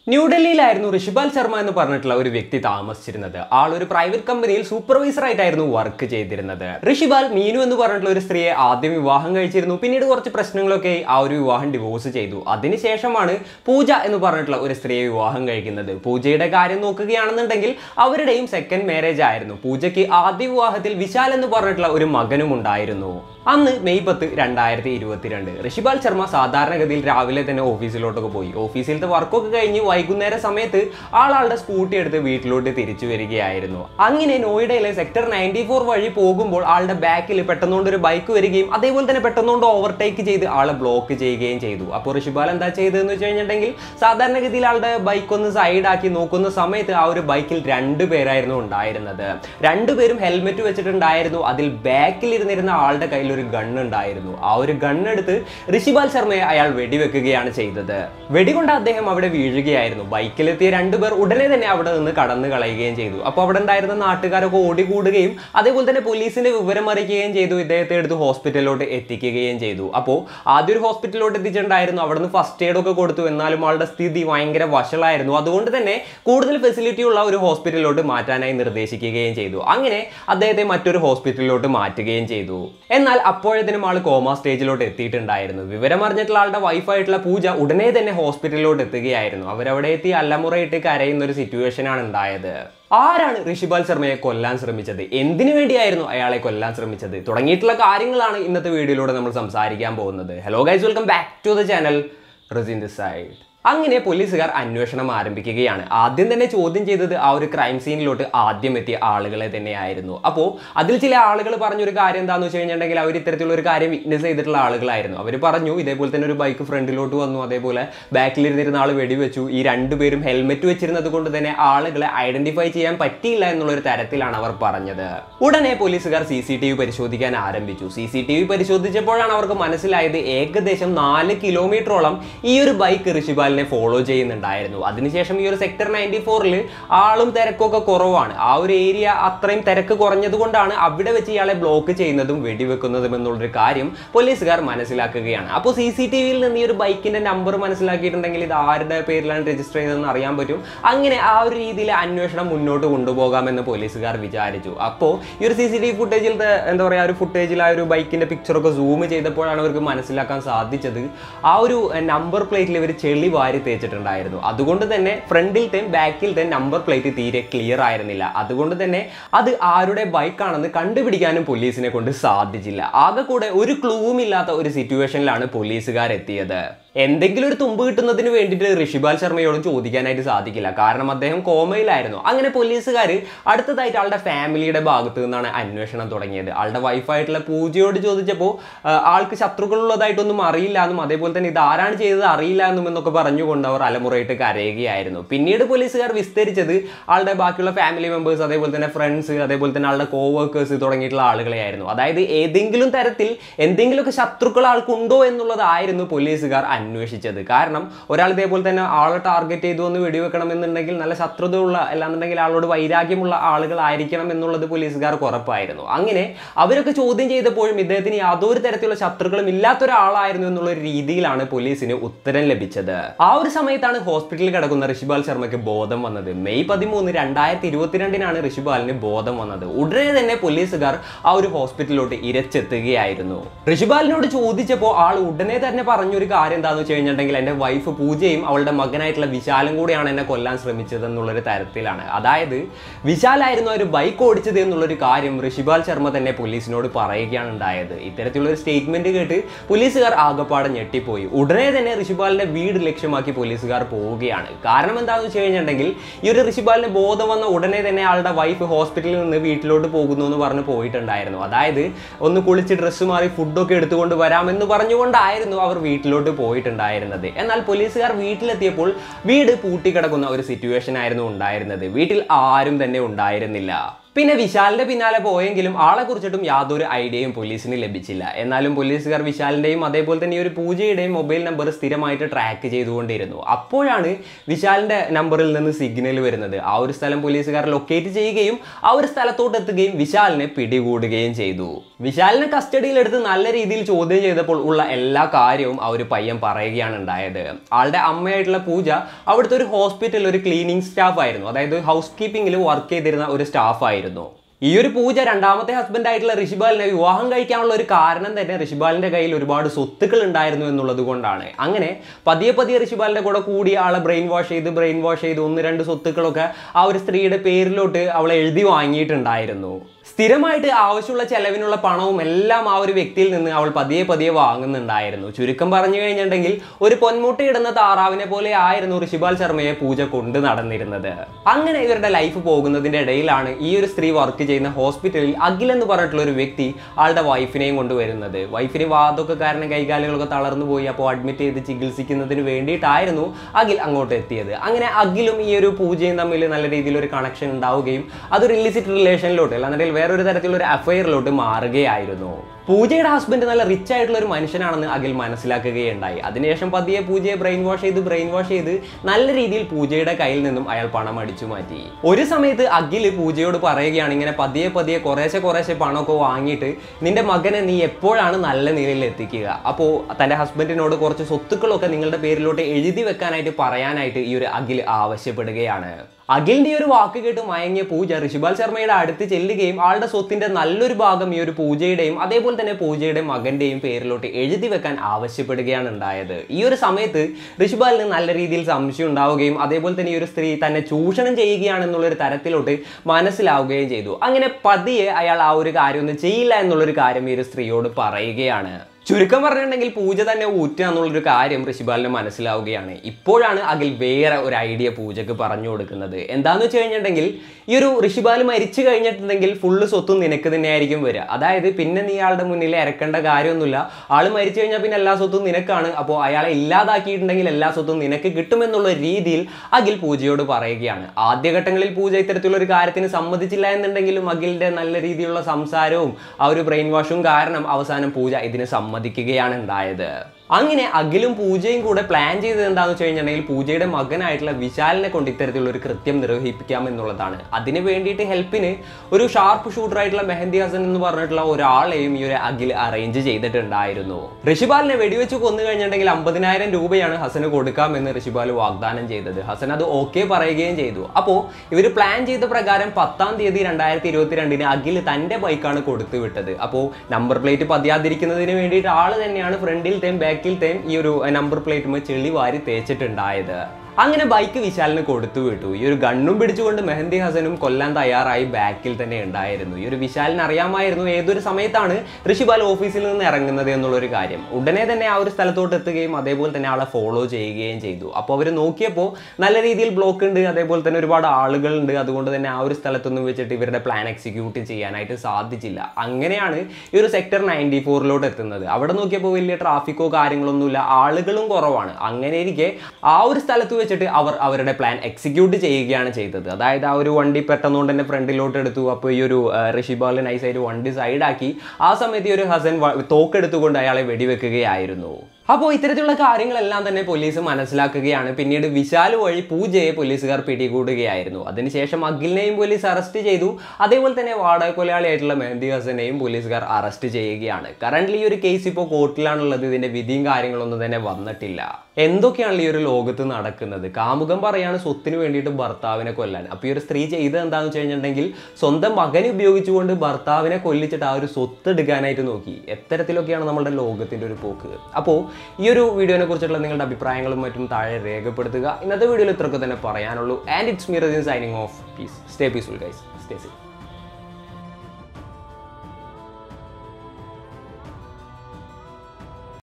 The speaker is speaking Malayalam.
ന്യൂഡൽഹിയിലായിരുന്നു ഋഷിപാൽ ശർമ്മ എന്ന് പറഞ്ഞിട്ടുള്ള ഒരു വ്യക്തി താമസിച്ചിരുന്നത് ആൾ ഒരു പ്രൈവറ്റ് കമ്പനിയിൽ സൂപ്പർവൈസർ ആയിട്ടായിരുന്നു വർക്ക് ചെയ്തിരുന്നത് ഋഷിപാൽ മീനു എന്ന് പറഞ്ഞിട്ടുള്ള ഒരു സ്ത്രീയെ ആദ്യം വിവാഹം കഴിച്ചിരുന്നു പിന്നീട് കുറച്ച് പ്രശ്നങ്ങളൊക്കെ ആയി ആ ഒരു വിവാഹം ഡിവോഴ്സ് ചെയ്തു അതിനുശേഷമാണ് പൂജ എന്ന് പറഞ്ഞിട്ടുള്ള ഒരു സ്ത്രീയെ വിവാഹം കഴിക്കുന്നത് പൂജയുടെ കാര്യം നോക്കുകയാണെന്നുണ്ടെങ്കിൽ അവരുടെയും സെക്കൻഡ് മാരേജ് ആയിരുന്നു പൂജയ്ക്ക് ആദ്യ വിവാഹത്തിൽ വിശാൽ എന്ന് പറഞ്ഞിട്ടുള്ള ഒരു മകനും ഉണ്ടായിരുന്നു അന്ന് മെയ് പത്ത് രണ്ടായിരത്തി ഇരുപത്തിരണ്ട് ഋഷിപാൽ ശർമ്മ സാധാരണഗതിയിൽ രാവിലെ തന്നെ ഓഫീസിലോട്ടൊക്കെ പോയി ഓഫീസിലത്തെ വർക്കൊക്കെ കഴിഞ്ഞ് വൈകുന്നേര സമയത്ത് ആളാളുടെ സ്കൂട്ടി എടുത്ത് വീട്ടിലോട്ട് തിരിച്ചു വരികയായിരുന്നു അങ്ങനെ നോയിഡയിലെ സെക്ടർ നയൻറ്റി ഫോർ വഴി പോകുമ്പോൾ ആളുടെ ബാക്കിൽ പെട്ടെന്നുകൊണ്ട് ഒരു ബൈക്ക് വരികയും അതേപോലെ തന്നെ പെട്ടെന്നുകൊണ്ട് ഓവർടേക്ക് ചെയ്ത് ആളെ ബ്ലോക്ക് ചെയ്യുകയും ചെയ്തു അപ്പോൾ ഋഷിപാൽ എന്താ ചെയ്തതെന്ന് വെച്ച് കഴിഞ്ഞിട്ടുണ്ടെങ്കിൽ സാധാരണഗതിയിൽ ആളുടെ ബൈക്ക് ഒന്ന് സൈഡാക്കി നോക്കുന്ന സമയത്ത് ആ ഒരു ബൈക്കിൽ രണ്ട് പേരായിരുന്നു ഉണ്ടായിരുന്നത് രണ്ടുപേരും ഹെൽമെറ്റ് വെച്ചിട്ടുണ്ടായിരുന്നു അതിൽ ബാക്കിൽ ഇരുന്നിരുന്ന ആളുടെ കയ്യിൽ ഒരു ഗൺ ഉണ്ടായിരുന്നു ആ ഒരു ഗൺ എടുത്ത് ഋഷിപാൽ ശർമ്മയെ അയാൾ വെടിവെക്കുകയാണ് ചെയ്തത് വെടികൊണ്ട് അദ്ദേഹം അവിടെ വീഴുകയായിരുന്നു ബൈക്കിലെത്തിയ രണ്ടുപേർ ഉടനെ തന്നെ അവിടെ നിന്ന് കടന്നു കളയുകയും ചെയ്തു അപ്പോൾ അവിടെ ഉണ്ടായിരുന്ന നാട്ടുകാരൊക്കെ ഓടിക്കൂടുകയും അതേപോലെ തന്നെ പോലീസിന്റെ വിവരം അറിയിക്കുകയും ചെയ്തു ഇദ്ദേഹത്തെ എടുത്ത് ഹോസ്പിറ്റലിലോട്ട് എത്തിക്കുകയും ചെയ്തു അപ്പോൾ ആദ്യം ഒരു ഹോസ്പിറ്റലിലോട്ട് എത്തിച്ചിട്ടുണ്ടായിരുന്നു അവിടുന്ന് ഫസ്റ്റ് എയ്ഡ് ഒക്കെ കൊടുത്തു എന്നാലും ആളുടെ സ്ഥിതി ഭയങ്കര വഷളായിരുന്നു അതുകൊണ്ട് തന്നെ കൂടുതൽ ഫെസിലിറ്റി ഉള്ള ഒരു ഹോസ്പിറ്റലിലോട്ട് മാറ്റാനായി നിർദ്ദേശിക്കുകയും ചെയ്തു അങ്ങനെ അദ്ദേഹത്തെ മറ്റൊരു ഹോസ്പിറ്റലിലോട്ട് മാറ്റുകയും ചെയ്തു എന്നാൽ അപ്പോഴത്തേനും ആൾ കോമ സ്റ്റേജിലോട്ട് എത്തിയിട്ടുണ്ടായിരുന്നു വിവരം അറിഞ്ഞിട്ടുള്ള ആളുടെ വൈഫായിട്ടുള്ള പൂജ ഉടനെ തന്നെ ഹോസ്പിറ്റലിലോട്ട് എത്തുകയായിരുന്നു അവരവിടെ എത്തി അല്ലമുറയിട്ട് കരയുന്ന ഒരു സിറ്റുവേഷൻ ആണ് ഉണ്ടായത് ആരാണ് ഋഷിപാൽ ശർമ്മയെ കൊല്ലാൻ ശ്രമിച്ചത് എന്തിനു വേണ്ടിയായിരുന്നു അയാളെ കൊല്ലാൻ ശ്രമിച്ചത് തുടങ്ങിയിട്ടുള്ള കാര്യങ്ങളാണ് ഇന്നത്തെ വീഡിയോയിലൂടെ നമ്മൾ സംസാരിക്കാൻ പോകുന്നത് hello guys welcome back to the channel റിസിൻ ദ സൈഡ് അങ്ങനെ പോലീസുകാർ അന്വേഷണം ആരംഭിക്കുകയാണ് ആദ്യം തന്നെ ചോദ്യം ചെയ്തത് ആ ഒരു ക്രൈം സീനിലോട്ട് ആദ്യം എത്തിയ ആളുകളെ തന്നെയായിരുന്നു അപ്പോൾ അതിൽ ചില ആളുകൾ പറഞ്ഞൊരു കാര്യം എന്താണെന്ന് വെച്ച് കഴിഞ്ഞിട്ടുണ്ടെങ്കിൽ അവർ ഇത്തരത്തിലുള്ള ഒരു കാര്യം വിറ്റ്നസ് ചെയ്തിട്ടുള്ള ആളുകളായിരുന്നു അവർ പറഞ്ഞു ഇതേപോലെ തന്നെ ഒരു ബൈക്ക് ഫ്രണ്ടിലോട്ട് വന്നു അതേപോലെ ബാക്കിലിരുന്നിരുന്ന ആൾ വെടിവെച്ചു ഈ രണ്ടുപേരും ഹെൽമെറ്റ് വെച്ചിരുന്നത് കൊണ്ട് തന്നെ ആളുകളെ ഐഡന്റിഫൈ ചെയ്യാൻ പറ്റിയില്ല എന്നുള്ള ഒരു തരത്തിലാണ് അവർ പറഞ്ഞത് ഉടനെ പോലീസുകാർ സി സി ടി വി പരിശോധിക്കാൻ ആരംഭിച്ചു സി സി ടി വി പരിശോധിച്ചപ്പോഴാണ് അവർക്ക് മനസ്സിലായത് ഏകദേശം നാല് കിലോമീറ്ററോളം ഈ ഒരു ബൈക്ക് ഋഷിപാലിനെ ഫോളോ ചെയ്യുന്നുണ്ടായിരുന്നു അതിനുശേഷം ഈ ഒരു സെക്ടർ നയൻറ്റി ഫോറിൽ ആളും തിരക്കൊക്കെ കുറവാണ് ആ ഒരു ഏരിയ അത്രയും തിരക്ക് കുറഞ്ഞത് കൊണ്ടാണ് അവിടെ വെച്ച് ഇയാളെ ബ്ലോക്ക് ചെയ്യുന്നതും വെടിവെക്കുന്നതും എന്നുള്ളൊരു കാര്യം പോലീസുകാർ മനസ്സിലാക്കുകയാണ് അപ്പോൾ സി സി ടി വിയിൽ നിന്ന് ഈ ഒരു ബൈക്കിന്റെ നമ്പർ മനസ്സിലാക്കിയിട്ടുണ്ടെങ്കിൽ ഇത് ആരുടെ പേരിലാണ് രജിസ്റ്റർ ചെയ്തതെന്ന് അറിയാൻ പറ്റും അങ്ങനെ ആ ഒരു രീതിയിൽ അന്വേഷണം മുന്നോട്ട് കൊണ്ടുപോകാമെന്ന് പോലീസുകാർ വിചാരിച്ചു അപ്പോൾ ഈ ഒരു സി സി ടി വി ഫുട്ടേജിലത്തെ എന്താ പറയുക ഒരു ഫുട്ടേജിൽ ആ ഒരു ബൈക്കിന്റെ പിക്ചറൊക്കെ സൂം ചെയ്തപ്പോഴാണ് അവർക്ക് മനസ്സിലാക്കാൻ സാധിച്ചത് ആ ഒരു നമ്പർ പ്ലേറ്റിൽ ഇവർ ചെളി വാരി തേച്ചിട്ടുണ്ടായിരുന്നു അതുകൊണ്ട് തന്നെ ഫ്രണ്ടിലത്തെയും ബാക്കിലത്തെയും നമ്പർ പ്ലേറ്റ് തീരെ ക്ലിയർ ആയിരുന്നില്ല അതുകൊണ്ട് തന്നെ അത് ആരുടെ ബൈക്കാണെന്ന് കണ്ടുപിടിക്കാനും പോലീസിനെ കൊണ്ട് സാധിച്ചില്ല ആകെ കൂടെ ഒരു ക്ലൂവും ഇല്ലാത്ത ഒരു സിറ്റുവേഷനിലാണ് പോലീസുകാർ എത്തിയത് എന്തെങ്കിലും ഒരു തുമ്പ് കിട്ടുന്നതിന് വേണ്ടിയിട്ട് ഋഷിപാൽ ശർമ്മയോടും ചോദിക്കാനായിട്ട് സാധിക്കില്ല കാരണം അദ്ദേഹം കോമയിലായിരുന്നു അങ്ങനെ പോലീസുകാർ അടുത്തതായിട്ട് ആളുടെ ഫാമിലിയുടെ ഭാഗത്ത് നിന്നാണ് അന്വേഷണം തുടങ്ങിയത് ആളുടെ വൈഫായിട്ടുള്ള പൂജയോട് ചോദിച്ചപ്പോൾ ആ, ആൾക്ക് ശത്രുക്കളുള്ളതായിട്ടൊന്നും അറിയില്ല എന്നും അതേപോലെ തന്നെ ഇത് ആരാണ് ചെയ്തത് അറിയില്ല എന്നും എന്നൊക്കെ പറഞ്ഞുകൊണ്ട് അവർ അലമുറയിട്ട് കരയുകയായിരുന്നു പിന്നീട് പോലീസുകാർ വിസ്തരിച്ചത് ആളുടെ ബാക്കിയുള്ള ഫാമിലി മെമ്പേഴ്സ് അതേപോലെ തന്നെ ഫ്രണ്ട്സ് അതേപോലെ തന്നെ ആളുടെ കോവർക്കേഴ്സ് തുടങ്ങിയിട്ടുള്ള ആളുകളെയായിരുന്നു അതായത് ഏതെങ്കിലും തരത്തിൽ എന്തെങ്കിലുമൊക്കെ ശത്രുക്കൾ ആൾക്കുണ്ടോ എന്നുള്ളതായിരുന്നു പോലീസുകാർ അന്വേഷിച്ചത് കാരണം ഒരാൾ ഇതേപോലെ തന്നെ ആളെ ടാർഗറ്റ് ചെയ്തു എന്ന് വെടിവെക്കണം എന്നുണ്ടെങ്കിൽ നല്ല ശത്രുതയുള്ള അല്ലാന്നുണ്ടെങ്കിൽ ആളോട് വൈരാഗ്യമുള്ള ആളുകളായിരിക്കണം എന്നുള്ളത് പോലീസുകാർക്ക് ഉറപ്പായിരുന്നു അങ്ങനെ അവരൊക്കെ ചോദ്യം ചെയ്തപ്പോഴും ഇദ്ദേഹത്തിന് യാതൊരു തരത്തിലുള്ള ശത്രുക്കളും ഇല്ലാത്ത ഒരാളായിരുന്നു എന്നുള്ള ഒരു രീതിയിലാണ് പോലീസിന് ഉത്തരം ലഭിച്ചത് ആ ഒരു സമയത്താണ് ഹോസ്പിറ്റലിൽ കിടക്കുന്ന ഋഷിപാൽ ശർമ്മയ്ക്ക് ബോധം വന്നത് മെയ് പതിമൂന്ന് രണ്ടായിരത്തി ഇരുപത്തിരണ്ടിനാണ് ഋഷിപാലിന് ബോധം വന്നത് ഉടനെ തന്നെ പോലീസുകാർ ആ ഒരു ഹോസ്പിറ്റലിലോട്ട് ഇരച്ചെത്തുകയായിരുന്നു ഋഷിപാലിനോട് ചോദിച്ചപ്പോൾ ആൾ ഉടനെ തന്നെ പറഞ്ഞൊരു കാര്യം എന്താണെന്ന് വെച്ച് കഴിഞ്ഞിട്ടുണ്ടെങ്കിൽ എൻ്റെ വൈഫ് പൂജയും അവളുടെ മകനായിട്ടുള്ള വിശാലും കൂടിയാണ് എന്നെ കൊല്ലാൻ ശ്രമിച്ചത് എന്നുള്ളൊരു തരത്തിലാണ് അതായത് വിശാലായിരുന്നു ആ ഒരു ബൈക്ക് ഓടിച്ചത് എന്നുള്ളൊരു കാര്യം ഋഷിപാൽ ശർമ്മ തന്നെ പോലീസിനോട് പറയുകയാണ് ഉണ്ടായത് ഇത്തരത്തിലുള്ള ഒരു സ്റ്റേറ്റ്മെന്റ് കേട്ട് പോലീസുകാർ ആകപ്പാടെ ഞെട്ടിപ്പോയി ഉടനെ തന്നെ ഋഷിപാലിന്റെ വീട് ലക്ഷ്യമാക്കി പോലീസുകാർ പോവുകയാണ് കാരണം എന്താണെന്ന് വെച്ച് കഴിഞ്ഞിട്ടുണ്ടെങ്കിൽ ഈ ഒരു ഋഷിപാലിന് ബോധം വന്ന ഉടനെ തന്നെ ആളുടെ വൈഫ് ഹോസ്പിറ്റലിൽ നിന്ന് വീട്ടിലോട്ട് പോകുന്നു എന്ന് പറഞ്ഞ് പോയിട്ടുണ്ടായിരുന്നു അതായത് ഒന്ന് കുളിച്ച് ഡ്രസ്സ് മാറി ഫുഡൊക്കെ എടുത്തുകൊണ്ട് വരാമെന്ന് പറഞ്ഞുകൊണ്ടായിരുന്നു അവർ വീട്ടിലോട്ട് പോയിട്ടുണ്ടായിരുന്നത് എന്നാൽ പോലീസുകാർ വീട്ടിലെത്തിയപ്പോൾ വീട് പൂട്ടിക്കിടക്കുന്ന ഒരു സിറ്റുവേഷൻ ആയിരുന്നു ഉണ്ടായിരുന്നത് വീട്ടിൽ ആരും തന്നെ ഉണ്ടായിരുന്നില്ല പിന്നെ വിശാലിന്റെ പിന്നാലെ പോയെങ്കിലും ആളെ കുറിച്ചിട്ടും യാതൊരു ഐഡിയയും പോലീസിന് ലഭിച്ചില്ല എന്നാലും പോലീസുകാർ വിശാലിന്റെയും അതേപോലെ തന്നെ ഈ ഒരു പൂജയുടെയും മൊബൈൽ നമ്പർ സ്ഥിരമായിട്ട് ട്രാക്ക് ചെയ്തുകൊണ്ടിരുന്നു അപ്പോഴാണ് വിശാലിന്റെ നമ്പറിൽ നിന്ന് സിഗ്നൽ വരുന്നത് ആ ഒരു സ്ഥലം പോലീസുകാർ ലൊക്കേറ്റ് ചെയ്യുകയും ആ ഒരു സ്ഥലത്തോട്ട് എത്തുകയും വിശാലിനെ പിടികൂടുകയും ചെയ്തു വിശാലിനെ കസ്റ്റഡിയിലെടുത്ത് നല്ല രീതിയിൽ ചോദ്യം ചെയ്തപ്പോൾ ഉള്ള എല്ലാ കാര്യവും ആ ഒരു പയ്യൻ പറയുകയാണ് ഉണ്ടായത് ആളുടെ അമ്മയായിട്ടുള്ള പൂജ അവിടുത്തെ ഒരു ഹോസ്പിറ്റലിൽ ഒരു ക്ലീനിങ് സ്റ്റാഫ് ആയിരുന്നു അതായത് ഹൗസ് കീപ്പിംഗിൽ വർക്ക് ചെയ്തിരുന്ന ഒരു സ്റ്റാഫ് ആയിരുന്നു ഈ ഒരു പൂജ രണ്ടാമത്തെ ഹസ്ബൻഡ് ആയിട്ടുള്ള ഋഷിബാലിനെ വിവാഹം കഴിക്കാനുള്ള ഒരു കാരണം തന്നെ ഋഷിബാലിന്റെ കയ്യിൽ ഒരുപാട് സ്വത്തുക്കൾ ഉണ്ടായിരുന്നു എന്നുള്ളത് കൊണ്ടാണ് അങ്ങനെ പതിയെ പതിയെ ഋഷിബാലിന്റെ കൂടെ കൂടി ആളെ ബ്രെയിൻ വാഷ് ചെയ്ത് ബ്രെയിൻ വാഷ് ചെയ്ത് ഒന്ന് രണ്ട് സ്വത്തുക്കളൊക്കെ ആ ഒരു സ്ത്രീയുടെ പേരിലോട്ട് അവളെ എഴുതി വാങ്ങിയിട്ടുണ്ടായിരുന്നു സ്ഥിരമായിട്ട് ആവശ്യമുള്ള ചെലവിനുള്ള പണവും എല്ലാം ആ ഒരു വ്യക്തിയിൽ നിന്ന് അവൾ പതിയെ പതിയെ വാങ്ങുന്നുണ്ടായിരുന്നു ചുരുക്കം പറഞ്ഞു കഴിഞ്ഞിട്ടുണ്ടെങ്കിൽ ഒരു പൊന്മുട്ടയിടുന്ന താറാവിനെ പോലെ ആയിരുന്നു ഋഷിപാൽ ശർമ്മയെ പൂജ കൊണ്ട് നടന്നിരുന്നത് അങ്ങനെ ഇവരുടെ ലൈഫ് പോകുന്നതിന്റെ ഇടയിലാണ് ഈ ഒരു സ്ത്രീ വർക്ക് ചെയ്യുന്ന ഹോസ്പിറ്റലിൽ അഖിൽ എന്ന് പറഞ്ഞിട്ടുള്ള ഒരു വ്യക്തി ആളുടെ വൈഫിനെയും കൊണ്ടുവരുന്നത് വൈഫിന് വാദമൊക്കെ കാരണം കൈകാലുകളൊക്കെ തളർന്നു പോയി അപ്പോൾ അഡ്മിറ്റ് ചെയ്ത് ചികിത്സിക്കുന്നതിന് വേണ്ടിയിട്ടായിരുന്നു അഖിൽ അങ്ങോട്ട് എത്തിയത് അങ്ങനെ അഖിലും ഈ ഒരു പൂജയും തമ്മിൽ നല്ല രീതിയിൽ ഒരു കണക്ഷൻ ഉണ്ടാവുകയും അതൊരു ഇല്ലിസിറ്റ് റിലേഷനിലോട്ട് അല്ലാന്നുണ്ടെങ്കിൽ വേറൊരു തരത്തിലുള്ള ഒരു അഫയറിലോട്ട് മാറുകയായിരുന്നു പൂജയുടെ ഹസ്ബൻഡ് നല്ല റിച്ച് ആയിട്ടുള്ള ഒരു മനുഷ്യനാണെന്ന് അഖിൽ മനസ്സിലാക്കുകയുണ്ടായി അതിനുശേഷം പതിയെ പൂജയെ ബ്രെയിൻ വാഷ് ചെയ്ത് ബ്രെയിൻ വാഷ് ചെയ്ത് നല്ല രീതിയിൽ പൂജയുടെ കയ്യിൽ നിന്നും അയാൾ പണം അടിച്ചു മാറ്റി ഒരു സമയത്ത് അഖിൽ പൂജയോട് പറയുകയാണ് ഇങ്ങനെ പതിയെ പതിയെ കുറേശ്ശെ കുറേശ്ശെ പണമൊക്കെ വാങ്ങിയിട്ട് നിന്റെ മകനെ നീ എപ്പോഴാണ് നല്ല നിലയിൽ എത്തിക്കുക അപ്പോൾ തന്റെ ഹസ്ബൻഡിനോട് കുറച്ച് സ്വത്തുക്കളൊക്കെ നിങ്ങളുടെ പേരിലോട്ട് എഴുതി വെക്കാനായിട്ട് പറയാനായിട്ട് ഈ ഒരു അഖിൽ ആവശ്യപ്പെടുകയാണ് അഖിലിന്റെ ഈ ഒരു വാക്ക് കേട്ട് മയങ്ങിയ പൂജ ഋഷിപാൽ ശർമ്മയുടെ അടുത്ത് ചെല്ലുകയും ആളുടെ സ്വത്തിന്റെ നല്ലൊരു ഭാഗം ഈ ഒരു പൂജയുടെയും അതേപോലെ തന്നെ പൂജയുടെ മകന്റെയും പേരിലോട്ട് എഴുതി വെക്കാൻ ആവശ്യപ്പെടുകയാണ് ഉണ്ടായത് ഈ ഒരു സമയത്ത് ഋഷിപാലിന് നല്ല രീതിയിൽ സംശയം ഉണ്ടാവുകയും അതേപോലെ തന്നെ ഈ ഒരു സ്ത്രീ തന്നെ ചൂഷണം ചെയ്യുകയാണെന്നുള്ളൊരു തരത്തിലോട്ട് മനസ്സിലാവുകയും ചെയ്തു അങ്ങനെ പതിയെ അയാൾ ആ ഒരു കാര്യമൊന്നും ചെയ്യില്ല എന്നുള്ളൊരു കാര്യം ഈ ഒരു സ്ത്രീയോട് പറയുകയാണ് ചുരുക്കം പറഞ്ഞിട്ടുണ്ടെങ്കിൽ പൂജ തന്നെ ഊറ്റുക എന്നുള്ളൊരു കാര്യം ഋഷിപാലിന് മനസ്സിലാവുകയാണ് ഇപ്പോഴാണ് അഖിൽ വേറെ ഒരു ഐഡിയ പൂജക്ക് പറഞ്ഞു കൊടുക്കുന്നത് എന്താന്ന് വെച്ച് കഴിഞ്ഞിട്ടുണ്ടെങ്കിൽ ഈ ഒരു ഋഷിപാൽ മരിച്ചു കഴിഞ്ഞിട്ടുണ്ടെങ്കിൽ ഫുള്ള് സ്വത്തും നിനക്ക് തന്നെയായിരിക്കും വരിക അതായത് പിന്നെ നീ ആളുടെ മുന്നിൽ ഇറക്കേണ്ട കാര്യമൊന്നുമില്ല ആൾ മരിച്ചു കഴിഞ്ഞാൽ പിന്നെ എല്ലാ സ്വത്തും നിനക്കാണ് അപ്പോൾ അയാളെ ഇല്ലാതാക്കിയിട്ടുണ്ടെങ്കിൽ എല്ലാ സ്വത്തും നിനക്ക് കിട്ടുമെന്നുള്ള രീതിയിൽ അഖിൽ പൂജയോട് പറയുകയാണ് ആദ്യഘട്ടങ്ങളിൽ പൂജ ഇത്തരത്തിലുള്ള ഒരു കാര്യത്തിന് സമ്മതിച്ചില്ല എന്നുണ്ടെങ്കിലും അഖിലിന്റെ നല്ല രീതിയിലുള്ള സംസാരവും ആ ഒരു ബ്രെയിൻ വാഷും കാരണം അവസാനം പൂജ ഇതിന് സമ്മതിക്കുകയാണ് ഉണ്ടായത് അങ്ങനെ അഖിലും പൂജയും കൂടെ പ്ലാൻ ചെയ്തത് എന്താണെന്ന് വെച്ച് കഴിഞ്ഞിട്ടുണ്ടെങ്കിൽ പൂജയുടെ മകനായിട്ടുള്ള വിശാലിനെ കൊണ്ട് ഇത്തരത്തിലുള്ള ഒരു കൃത്യം നിർവഹിപ്പിക്കാം എന്നുള്ളതാണ് അതിന് വേണ്ടിയിട്ട് ഹെൽപ്പിന് ഒരു ഷാർപ്പ് ഷൂട്ടർ ആയിട്ടുള്ള മെഹന്തി ഹസൻ എന്ന് പറഞ്ഞിട്ടുള്ള ഒരാളെയും ഈ ഒരു അഖിൽ അറേഞ്ച് ചെയ്തിട്ടുണ്ടായിരുന്നു ഋഷിപാലിനെ വെടിവെച്ച് കൊന്നു കഴിഞ്ഞിട്ടുണ്ടെങ്കിൽ അമ്പതിനായിരം രൂപയാണ് ഹസന് കൊടുക്കാമെന്ന് ഋഷിപാൽ വാഗ്ദാനം ചെയ്തത് ഹസൻ അത് ഓക്കെ പറയുകയും ചെയ്തു അപ്പോൾ ഇവർ പ്ലാൻ ചെയ്ത പ്രകാരം പത്താം തീയതി രണ്ടായിരത്തി ഇരുപത്തിരണ്ടിന് അഖിൽ തന്റെ ബൈക്കാണ് കൊടുത്തു വിട്ടത് അപ്പോൾ നമ്പർ പ്ലേറ്റ് പതിയാതിരിക്കുന്നതിന് വേണ്ടിയിട്ട് ആള് തന്നെയാണ് ഫ്രണ്ടിലത്തെയും ബാക്കിലത്തെയും ഈ ഒരു നമ്പർ പ്ലേറ്റുമ്പോൾ ചെളി വാരി തേച്ചിട്ടുണ്ടായത് അങ്ങനെ ബൈക്ക് വിശാലിന് കൊടുത്തു വിട്ടു ഈ ഒരു ഗണ്ണും പിടിച്ചുകൊണ്ട് മെഹന്തി ഹസനും കൊല്ലാൻ തയ്യാറായി ബാക്കിൽ തന്നെ ഉണ്ടായിരുന്നു ഈ ഒരു വിശാലിന് അറിയാമായിരുന്നു ഏതൊരു സമയത്താണ് ഋഷിപാൽ ഓഫീസിൽ നിന്ന് ഇറങ്ങുന്നത് എന്നുള്ളൊരു കാര്യം ഉടനെ തന്നെ ആ ഒരു സ്ഥലത്തോട്ട് എത്തുകയും അതേപോലെ തന്നെ ആളെ ഫോളോ ചെയ്യുകയും ചെയ്തു അപ്പോൾ അവർ നോക്കിയപ്പോൾ നല്ല രീതിയിൽ ബ്ലോക്ക് ഉണ്ട് അതേപോലെ തന്നെ ഒരുപാട് ആളുകളുണ്ട് അതുകൊണ്ട് തന്നെ ആ ഒരു സ്ഥലത്തൊന്നും വെച്ചിട്ട് ഇവരുടെ പ്ലാൻ എക്സിക്യൂട്ട് ചെയ്യാനായിട്ട് സാധിച്ചില്ല അങ്ങനെയാണ് ഈ ഒരു സെക്ടർ നയൻറ്റി ഫോറിലോട്ട് എത്തുന്നത് അവിടെ നോക്കിയപ്പോൾ വലിയ ട്രാഫിക്കോ കാര്യങ്ങളൊന്നുമില്ല ആളുകളും കുറവാണ് അങ്ങനെ ഇരിക്കെ ആ ഒരു സ്ഥലത്ത് വെച്ചിട്ട് അവർ അവരുടെ പ്ലാൻ എക്സിക്യൂട്ട് ചെയ്യുകയാണ് ചെയ്തത് അതായത് ആ ഒരു വണ്ടി പെട്ടെന്നുകൊണ്ട് തന്നെ ഫ്രണ്ടിലോട്ട് എടുത്തു അപ്പോൾ ഈ ഒരു ഋഷിബാൽ നൈസായിട്ട് വണ്ടി സൈഡാക്കി ആ സമയത്ത് ഈ ഒരു ഹസൻ വ- തോക്കെടുത്തുകൊണ്ട് അയാളെ വെടിവെക്കുകയായിരുന്നു അപ്പോൾ ഇത്തരത്തിലുള്ള കാര്യങ്ങളെല്ലാം തന്നെ പോലീസ് മനസ്സിലാക്കുകയാണ് പിന്നീട് വിശാൽ വഴി പൂജയെ പോലീസുകാർ പിടികൂടുകയായിരുന്നു അതിനുശേഷം അഖിലിനെയും പോലീസ് അറസ്റ്റ് ചെയ്തു അതേപോലെ തന്നെ വാടക കൊലയാളിയായിട്ടുള്ള മെഹന്തി ഹസനെയും പോലീസുകാർ അറസ്റ്റ് ചെയ്യുകയാണ് കറന്റ് ഈ ഒരു കേസ് ഇപ്പോൾ കോർട്ടിലാണുള്ളത് ഇതിന്റെ വിധിയും കാര്യങ്ങളൊന്നും തന്നെ വന്നിട്ടില്ല എന്തൊക്കെയാണ് ഈ ഒരു ലോകത്ത് നടക്കുന്നത് കാമുകം പറയാണ് സ്വത്തിന് വേണ്ടിയിട്ട് ഭർത്താവിനെ കൊല്ലാൻ അപ്പോൾ ഈ ഒരു സ്ത്രീ ചെയ്തത് എന്താണെന്ന് വെച്ച് കഴിഞ്ഞിട്ടുണ്ടെങ്കിൽ സ്വന്തം മകനെ ഉപയോഗിച്ചുകൊണ്ട് ഭർത്താവിനെ കൊല്ലിച്ചിട്ട് ആ ഒരു സ്വത്ത് എടുക്കാനായിട്ട് നോക്കി എത്തരത്തിലൊക്കെയാണ് നമ്മുടെ ലോകത്തിന്റെ ഒരു പോക്ക് അപ്പോൾ ഈ ഒരു വീഡിയോനെ കുറിച്ചുള്ള നിങ്ങളുടെ അഭിപ്രായങ്ങളും മറ്റും താഴെ രേഖപ്പെടുത്തുക ഇന്നത്തെ വീഡിയോയിൽ ഇത്രയൊക്കെ തന്നെ പറയാനുള്ളൂ and it's me Rejin signing off peace stay peaceful guys stay safe